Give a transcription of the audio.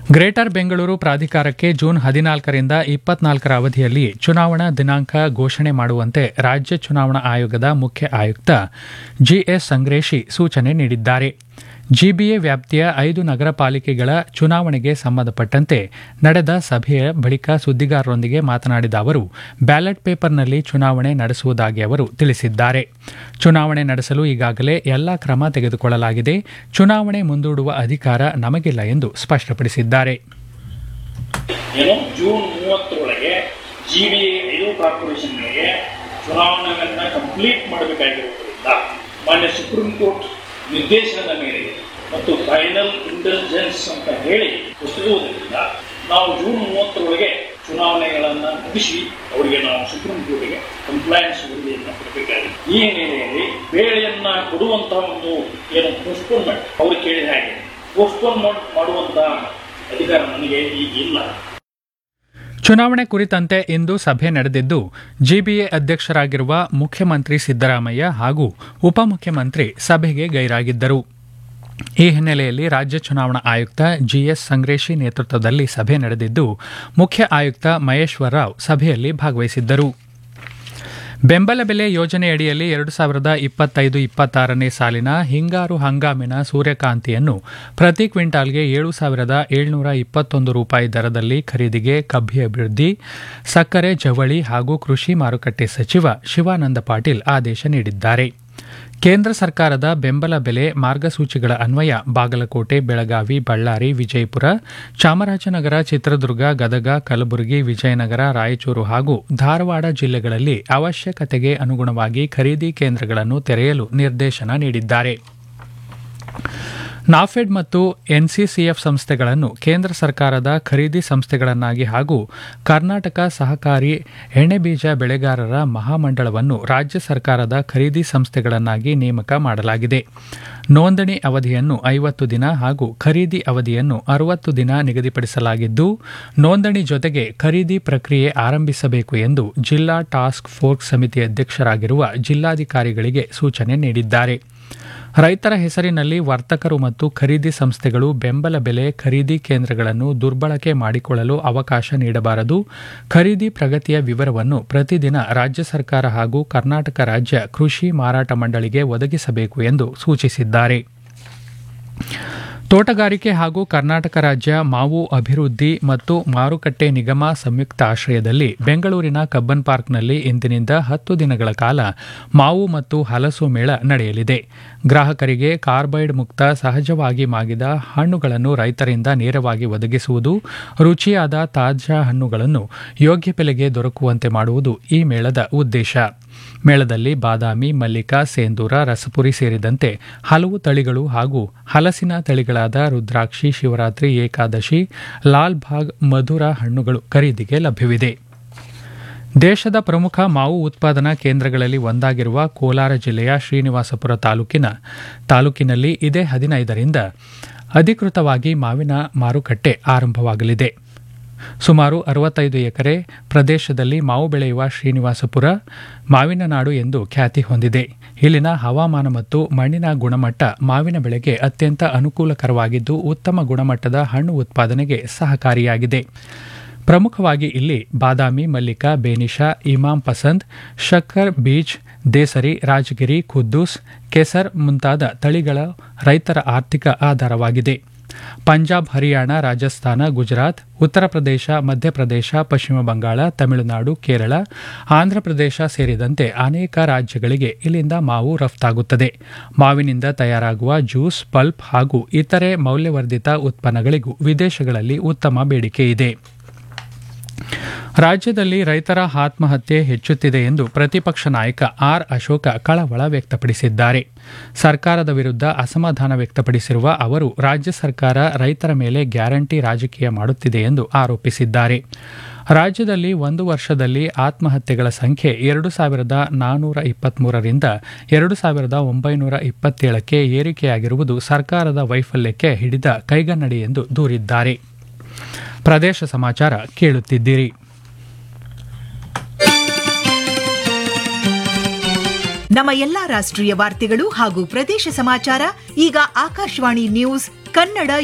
greater Bengaluru ಪ್ರಾಧಿಕಾರಕ್ಕೆ June ಹದಿನಾಲ್ಕರಿಂದ ಇಪ್ಪತ್ನಾಲ್ಕರ ಅವಧಿಯಲ್ಲಿ ಚುನಾವಣಾ ದಿನಾಂಕ ಘೋಷಣೆ ಮಾಡುವಂತೆ ರಾಜ್ಯ ಚುನಾವಣಾ ಆಯೋಗದ ಮುಖ್ಯ ಆಯುಕ್ತ ಜಿಎಸ್ ಸಂಗ್ರೇಶಿ ಸೂಚನೆ ನೀಡಿದ್ದಾರೆ ಜಿಬಿಎ ವ್ಯಾಪ್ತಿಯ ಐದು ನಗರ ಪಾಲಿಕೆಗಳ ಚುನಾವಣೆಗೆ ಸಂಬಂಧಪಟ್ಟಂತೆ ನಡೆದ ಸಭೆಯ ಬಳಿಕ ಸುದ್ದಿಗಾರರೊಂದಿಗೆ ಮಾತನಾಡಿದ ಅವರು ಬ್ಯಾಲೆಟ್ ಪೇಪರ್ನಲ್ಲಿ ಚುನಾವಣೆ ನಡೆಸುವುದಾಗಿ ಅವರು ತಿಳಿಸಿದ್ದಾರೆ ಚುನಾವಣೆ ನಡೆಸಲು ಈಗಾಗಲೇ ಎಲ್ಲ ಕ್ರಮ ತೆಗೆದುಕೊಳ್ಳಲಾಗಿದೆ ಚುನಾವಣೆ ಮುಂದೂಡುವ ಅಧಿಕಾರ ನಮಗಿಲ್ಲ ಎಂದು ಸ್ಪಷ್ಟಪಡಿಸಿದ್ದಾರೆ ಏನು ಜೂನ್ ಮೂವತ್ತರೊಳಗೆ ಜಿ ಬಿ ಐದು ಕಾರ್ಪೊರೇಷನ್ಗಳಿಗೆ ಚುನಾವಣೆಗಳನ್ನ ಕಂಪ್ಲೀಟ್ ಮಾಡಬೇಕಾಗಿರುವುದರಿಂದ ಮಾನ್ಯ ಸುಪ್ರೀಂ ಕೋರ್ಟ್ ನಿರ್ದೇಶನದ ಮೇರೆಗೆ ಮತ್ತು ಫೈನಲ್ ಇಂಟೆಲಿಜೆನ್ಸ್ ಅಂತ ಹೇಳಿ ಹೊಸದಿರುವುದರಿಂದ ನಾವು ಜೂನ್ ಮೂವತ್ತರೊಳಗೆ ಚುನಾವಣೆಗಳನ್ನು ಮುಗಿಸಿ ಅವರಿಗೆ ನಾವು ಸುಪ್ರೀಂ ಕೋರ್ಟ್ಗೆ ಕಂಪ್ಲೈನ್ಸ್ ವರದಿಯನ್ನು ಕೊಡಬೇಕಾಗಿದೆ ಈ ಹಿನ್ನೆಲೆಯಲ್ಲಿ ಬೇಳೆಯನ್ನ ಕೊಡುವಂತಹ ಒಂದು ಏನು ಪೋಸ್ಟ್ಪೋನ್ಮೆಂಟ್ ಅವರು ಕೇಳಿದ ಹಾಗೆ ಪೋಸ್ಟ್ಪೋನ್ಮೆಂಟ್ ಮಾಡುವಂತಹ ಅಧಿಕಾರ ನನಗೆ ಈಗ ಇಲ್ಲ ಚುನಾವಣೆ ಕುರಿತಂತೆ ಇಂದು ಸಭೆ ನಡೆದಿದ್ದು ಜಿಬಿಎ ಅಧ್ಯಕ್ಷರಾಗಿರುವ ಮುಖ್ಯಮಂತ್ರಿ ಸಿದ್ದರಾಮಯ್ಯ ಹಾಗೂ ಉಪಮುಖ್ಯಮಂತ್ರಿ ಸಭೆಗೆ ಗೈರಾಗಿದ್ದರು ಈ ಹಿನ್ನೆಲೆಯಲ್ಲಿ ರಾಜ್ಯ ಚುನಾವಣಾ ಆಯುಕ್ತ ಜಿಎಸ್ ಸಂಗ್ರೇಶಿ ನೇತೃತ್ವದಲ್ಲಿ ಸಭೆ ನಡೆದಿದ್ದು ಮುಖ್ಯ ಆಯುಕ್ತ ಮಹೇಶ್ವರ ರಾವ್ ಸಭೆಯಲ್ಲಿ ಭಾಗವಹಿಸಿದ್ದರು ಬೆಂಬಲ ಬೆಲೆ ಯೋಜನೆಯಡಿಯಲ್ಲಿ ಎರಡು ಸಾವಿರದ ಇಪ್ಪತ್ತೈದು ಇಪ್ಪತ್ತಾರನೇ ಸಾಲಿನ ಹಿಂಗಾರು ಹಂಗಾಮಿನ ಸೂರ್ಯಕಾಂತಿಯನ್ನು ಪ್ರತಿ ಕ್ವಿಂಟಾಲ್ಗೆ ಏಳು ಸಾವಿರದ ಏಳ್ನೂರ ಇಪ್ಪತ್ತೊಂದು ರೂಪಾಯಿ ದರದಲ್ಲಿ ಖರೀದಿಗೆ ಕಬ್ಬಿ ಅಭಿವೃದ್ಧಿ ಸಕ್ಕರೆ ಜವಳಿ ಹಾಗೂ ಕೃಷಿ ಮಾರುಕಟ್ಟೆ ಸಚಿವ ಶಿವಾನಂದ ಪಾಟೀಲ್ ಆದೇಶ ನೀಡಿದ್ದಾರೆ ಕೇಂದ್ರ ಸರ್ಕಾರದ ಬೆಂಬಲ ಬೆಲೆ ಮಾರ್ಗಸೂಚಿಗಳ ಅನ್ವಯ ಬಾಗಲಕೋಟೆ ಬೆಳಗಾವಿ ಬಳ್ಳಾರಿ ವಿಜಯಪುರ ಚಾಮರಾಜನಗರ ಚಿತ್ರದುರ್ಗ ಗದಗ ಕಲಬುರಗಿ ವಿಜಯನಗರ ರಾಯಚೂರು ಹಾಗೂ ಧಾರವಾಡ ಜಿಲ್ಲೆಗಳಲ್ಲಿ ಅವಶ್ಯಕತೆಗೆ ಅನುಗುಣವಾಗಿ ಖರೀದಿ ಕೇಂದ್ರಗಳನ್ನು ತೆರೆಯಲು ನಿರ್ದೇಶನ ನೀಡಿದ್ದಾರೆ ನಾಫೆಡ್ ಮತ್ತು ಎನ್ಸಿಸಿಎಫ್ ಸಂಸ್ಥೆಗಳನ್ನು ಕೇಂದ್ರ ಸರ್ಕಾರದ ಖರೀದಿ ಸಂಸ್ಥೆಗಳನ್ನಾಗಿ ಹಾಗೂ ಕರ್ನಾಟಕ ಸಹಕಾರಿ ಎಣ್ಣೆಬೀಜ ಬೆಳೆಗಾರರ ಮಹಾಮಂಡಳವನ್ನು ರಾಜ್ಯ ಸರ್ಕಾರದ ಖರೀದಿ ಸಂಸ್ಥೆಗಳನ್ನಾಗಿ ನೇಮಕ ಮಾಡಲಾಗಿದೆ ನೋಂದಣಿ ಅವಧಿಯನ್ನು ಐವತ್ತು ದಿನ ಹಾಗೂ ಖರೀದಿ ಅವಧಿಯನ್ನು ಅರವತ್ತು ದಿನ ನಿಗದಿಪಡಿಸಲಾಗಿದ್ದು ನೋಂದಣಿ ಜೊತೆಗೆ ಖರೀದಿ ಪ್ರಕ್ರಿಯೆ ಆರಂಭಿಸಬೇಕು ಎಂದು ಜಿಲ್ಲಾ ಟಾಸ್ಕ್ ಫೋರ್ಸ್ ಸಮಿತಿ ಅಧ್ಯಕ್ಷರಾಗಿರುವ ಜಿಲ್ಲಾಧಿಕಾರಿಗಳಿಗೆ ಸೂಚನೆ ನೀಡಿದ್ದಾರೆ ರೈತರ ಹೆಸರಿನಲ್ಲಿ ವರ್ತಕರು ಮತ್ತು ಖರೀದಿ ಸಂಸ್ಥೆಗಳು ಬೆಂಬಲ ಬೆಲೆ ಖರೀದಿ ಕೇಂದ್ರಗಳನ್ನು ದುರ್ಬಳಕೆ ಮಾಡಿಕೊಳ್ಳಲು ಅವಕಾಶ ನೀಡಬಾರದು ಖರೀದಿ ಪ್ರಗತಿಯ ವಿವರವನ್ನು ಪ್ರತಿದಿನ ರಾಜ್ಯ ಸರ್ಕಾರ ಹಾಗೂ ಕರ್ನಾಟಕ ರಾಜ್ಯ ಕೃಷಿ ಮಾರಾಟ ಮಂಡಳಿಗೆ ಒದಗಿಸಬೇಕು ಎಂದು ಸೂಚಿಸಿದ್ದಾರೆ ತೋಟಗಾರಿಕೆ ಹಾಗೂ ಕರ್ನಾಟಕ ರಾಜ್ಯ ಮಾವು ಅಭಿವೃದ್ಧಿ ಮತ್ತು ಮಾರುಕಟ್ಟೆ ನಿಗಮ ಸಂಯುಕ್ತ ಆಶ್ರಯದಲ್ಲಿ ಬೆಂಗಳೂರಿನ ಕಬ್ಬನ್ ಪಾರ್ಕ್ನಲ್ಲಿ ಇಂದಿನಿಂದ ಹತ್ತು ದಿನಗಳ ಕಾಲ ಮಾವು ಮತ್ತು ಹಲಸು ಮೇಳ ನಡೆಯಲಿದೆ ಗ್ರಾಹಕರಿಗೆ ಕಾರ್ಬೈಡ್ ಮುಕ್ತ ಸಹಜವಾಗಿ ಮಾಗಿದ ಹಣ್ಣುಗಳನ್ನು ರೈತರಿಂದ ನೇರವಾಗಿ ಒದಗಿಸುವುದು ರುಚಿಯಾದ ತಾಜಾ ಹಣ್ಣುಗಳನ್ನು ಯೋಗ್ಯ ಬೆಲೆಗೆ ದೊರಕುವಂತೆ ಮಾಡುವುದು ಈ ಮೇಳದ ಉದ್ದೇಶ ಮೇಳದಲ್ಲಿ ಬಾದಾಮಿ ಮಲ್ಲಿಕಾ ಸೇಂದೂರ ರಸಪುರಿ ಸೇರಿದಂತೆ ಹಲವು ತಳಿಗಳು ಹಾಗೂ ಹಲಸಿನ ತಳಿಗಳಾದ ರುದ್ರಾಕ್ಷಿ ಶಿವರಾತ್ರಿ ಏಕಾದಶಿ ಲಾಲ್ ಬಾಗ್ ಮಧುರ ಹಣ್ಣುಗಳು ಖರೀದಿಗೆ ಲಭ್ಯವಿದೆ ದೇಶದ ಪ್ರಮುಖ ಮಾವು ಉತ್ಪಾದನಾ ಕೇಂದ್ರಗಳಲ್ಲಿ ಒಂದಾಗಿರುವ ಕೋಲಾರ ಜಿಲ್ಲೆಯ ಶ್ರೀನಿವಾಸಪುರ ತಾಲೂಕಿನ ತಾಲೂಕಿನಲ್ಲಿ ಇದೇ ಹದಿನೈದರಿಂದ ಅಧಿಕೃತವಾಗಿ ಮಾವಿನ ಮಾರುಕಟ್ಟೆ ಆರಂಭವಾಗಲಿದೆ ಸುಮಾರು ಅರವತ್ತೈದು ಎಕರೆ ಪ್ರದೇಶದಲ್ಲಿ ಮಾವು ಬೆಳೆಯುವ ಶ್ರೀನಿವಾಸಪುರ ಮಾವಿನ ನಾಡು ಎಂದು ಖ್ಯಾತಿ ಹೊಂದಿದೆ ಇಲ್ಲಿನ ಹವಾಮಾನ ಮತ್ತು ಮಣ್ಣಿನ ಗುಣಮಟ್ಟ ಮಾವಿನ ಬೆಳೆಗೆ ಅತ್ಯಂತ ಅನುಕೂಲಕರವಾಗಿದ್ದು ಉತ್ತಮ ಗುಣಮಟ್ಟದ ಹಣ್ಣು ಉತ್ಪಾದನೆಗೆ ಸಹಕಾರಿಯಾಗಿದೆ ಪ್ರಮುಖವಾಗಿ ಇಲ್ಲಿ ಬಾದಾಮಿ ಮಲ್ಲಿಕಾ ಬೇನಿಶಾ ಇಮಾಮ್ ಪಸಂದ್ ಶಕ್ಕರ್ ಬೀಜ್ ದೇಸರಿ ರಾಜಗಿರಿ ಖುದ್ದೂಸ್ ಕೆಸರ್ ಮುಂತಾದ ತಳಿಗಳ ರೈತರ ಆರ್ಥಿಕ ಆಧಾರವಾಗಿದೆ ಪಂಜಾಬ್ ಹರಿಯಾಣ ರಾಜಸ್ಥಾನ ಗುಜರಾತ್ ಉತ್ತರ ಪ್ರದೇಶ ಮಧ್ಯಪ್ರದೇಶ ಪಶ್ಚಿಮ ಬಂಗಾಳ ತಮಿಳುನಾಡು ಕೇರಳ ಆಂಧ್ರಪ್ರದೇಶ ಸೇರಿದಂತೆ ಅನೇಕ ರಾಜ್ಯಗಳಿಗೆ ಇಲ್ಲಿಂದ ಮಾವು ರಫ್ತಾಗುತ್ತದೆ ಮಾವಿನಿಂದ ತಯಾರಾಗುವ ಜ್ಯೂಸ್ ಪಲ್ಪ್ ಹಾಗೂ ಇತರೆ ಮೌಲ್ಯವರ್ಧಿತ ಉತ್ಪನ್ನಗಳಿಗೂ ವಿದೇಶಗಳಲ್ಲಿ ಉತ್ತಮ ಬೇಡಿಕೆ ಇದೆ ರಾಜ್ಯದಲ್ಲಿ ರೈತರ ಆತ್ಮಹತ್ಯೆ ಹೆಚ್ಚುತ್ತಿದೆ ಎಂದು ಪ್ರತಿಪಕ್ಷ ನಾಯಕ ಆರ್ ಅಶೋಕ ಕಳವಳ ವ್ಯಕ್ತಪಡಿಸಿದ್ದಾರೆ ಸರ್ಕಾರದ ವಿರುದ್ಧ ಅಸಮಾಧಾನ ವ್ಯಕ್ತಪಡಿಸಿರುವ ಅವರು ರಾಜ್ಯ ಸರ್ಕಾರ ರೈತರ ಮೇಲೆ ಗ್ಯಾರಂಟಿ ರಾಜಕೀಯ ಮಾಡುತ್ತಿದೆ ಎಂದು ಆರೋಪಿಸಿದ್ದಾರೆ ರಾಜ್ಯದಲ್ಲಿ ಒಂದು ವರ್ಷದಲ್ಲಿ ಆತ್ಮಹತ್ಯೆಗಳ ಸಂಖ್ಯೆ ಎರಡು ಸಾವಿರದ ನಾನ್ನೂರ ಇಪ್ಪತ್ಮೂರರಿಂದ ಎರಡು ಸಾವಿರದ ಒಂಬೈನೂರ ಇಪ್ಪತ್ತೇಳಕ್ಕೆ ಏರಿಕೆಯಾಗಿರುವುದು ಸರ್ಕಾರದ ವೈಫಲ್ಯಕ್ಕೆ ಹಿಡಿದ ಕೈಗನ್ನಡಿ ಎಂದು ದೂರಿದ್ದಾರೆ ಪ್ರದೇಶ ಸಮಾಚಾರ ಕೇಳುತ್ತಿದ್ದೀರಿ ನಮ್ಮ ಎಲ್ಲಾ ರಾಷ್ಟ್ರೀಯ ವಾರ್ತೆಗಳು ಹಾಗೂ ಪ್ರದೇಶ ಸಮಾಚಾರ ಈಗ ಆಕಾಶವಾಣಿ ನ್ಯೂಸ್ ಕನ್ನಡ